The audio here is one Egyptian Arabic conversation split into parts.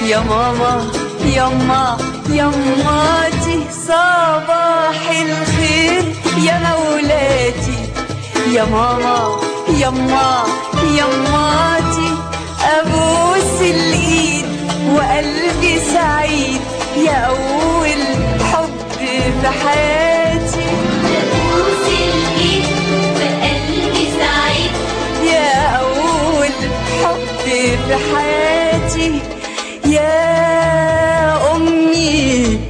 يا ماما يما يماتي صباح الخير يا مولاتي يا ماما يما يماتي ابوس الايد وقلبي سعيد يا اول حب في حياتي أبوس الإيد وقلبي سعيد يا أول حب في حياتي يا أمي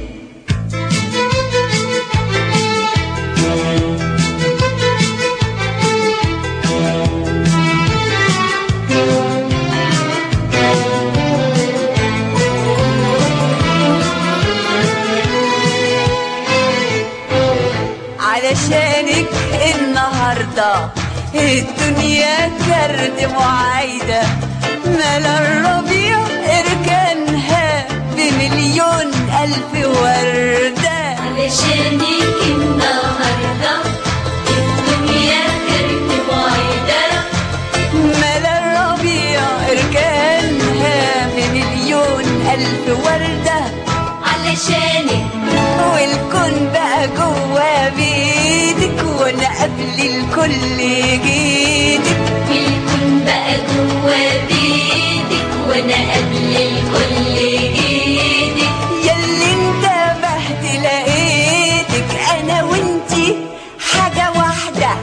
علشانك النهاردة الدنيا كرد معايدة ملا الربيع اركانها بمليون ألف وردة علشانك النهاردة الدنيا كانت بعيدة ملا الربيع اركانها بمليون ألف وردة علشانك والكون بقى جوا بيدك وانا قبل الكل جيدك الكون بقى جوا بيدك وانا قبل الكل جيدك ياللي انتبهت لقيتك انا وانتي حاجة واحدة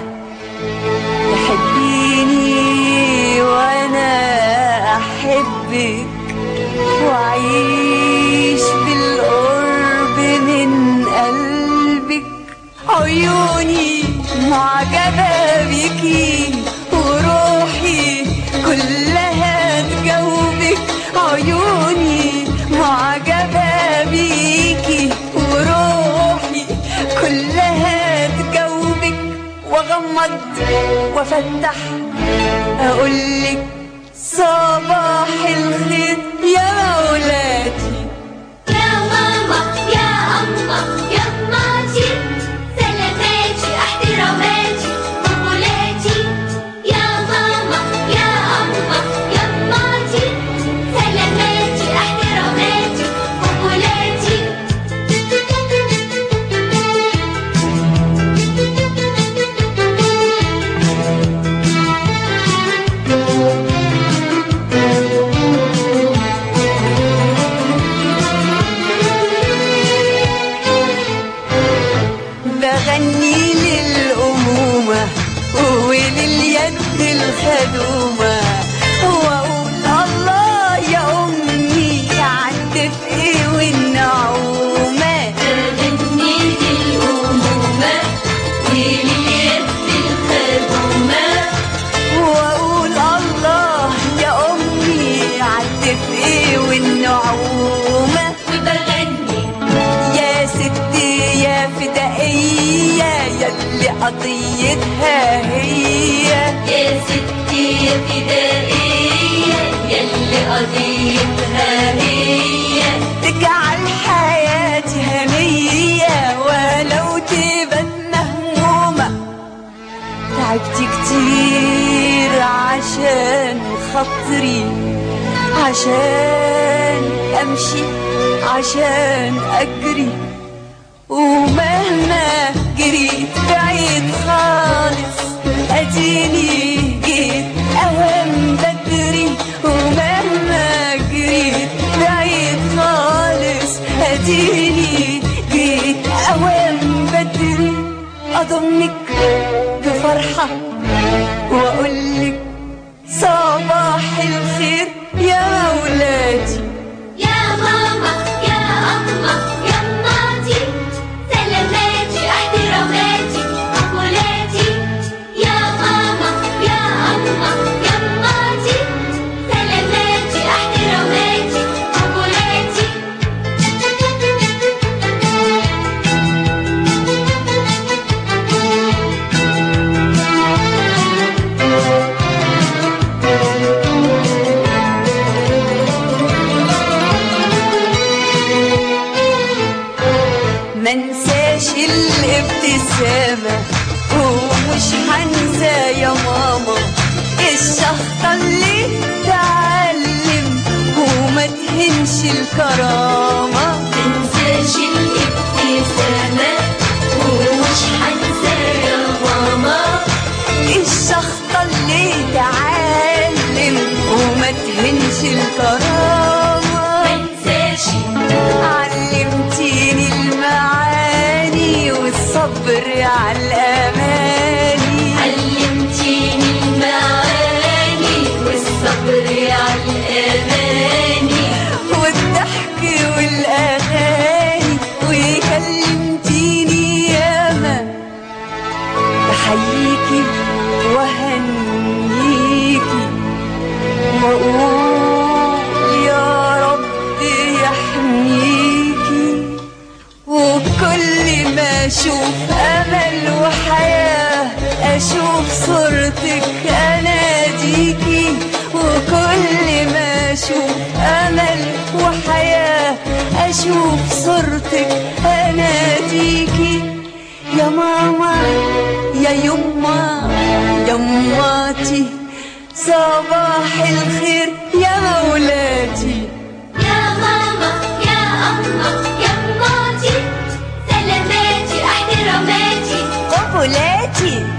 تحبيني وانا احبك واعيش بالقرب من قلبك عيوني معجبة بيكي وروحي كلها تجاوبك عيوني معجبة بيكي وروحي كلها تجاوبك واغمض وافتح اقولك صباح الخير يا مولاتي يا ماما يا أما يا ماتي سلاماتي احتراماتي قبولاتي يا ماما يا أما يا ماتي سلاماتي احتراماتي قبولاتي بغني للأمومة ولليد الخدومة وأقول الله يا أمي عالدفء والنعومة تغني للأمومة ولليد الخدومة وأقول الله يا أمي عالدفء والنعومة وبغني يا ستي يا فدائية يلي قضيتها هي يا ستي يا فدائية يلي قضيتها هي تجعل حياتي هنية ولو تبقى مهمومة تعبت كتير عشان خاطري عشان أمشي عشان أجري ومهما جريت بعيد خالص اديني جيت اوام بدري ومهما جريت بعيد خالص اديني جيت اوام بدري اضمك بفرحة واقولك صباح الخير يا مولاتي يا ماما يا أما يا ماتي سلاماتي احتراماتي قبولاتي يا ماما يا أما يا ماتي سلاماتي احتراماتي قبولاتي الشخطة اللي تعلم وما تهنش الكرامة منساش علمتيني المعاني والصبر على الأماني علمتيني المعاني والصبر على الأماني والضحك والأغاني وكلمتيني ياما بحييكي وهنيكي وأقول يا رب يحميكي وكل ما أشوف أمل وحياة أشوف صورتك أناديكي وكل ما أشوف أمل وحياة أشوف صورتك أناديكي يا ماما يا يما يا ماتي صباح الخير يا مولاتي يا ماما يا أما يا ماتي سلاماتي احتراماتي قبلاتي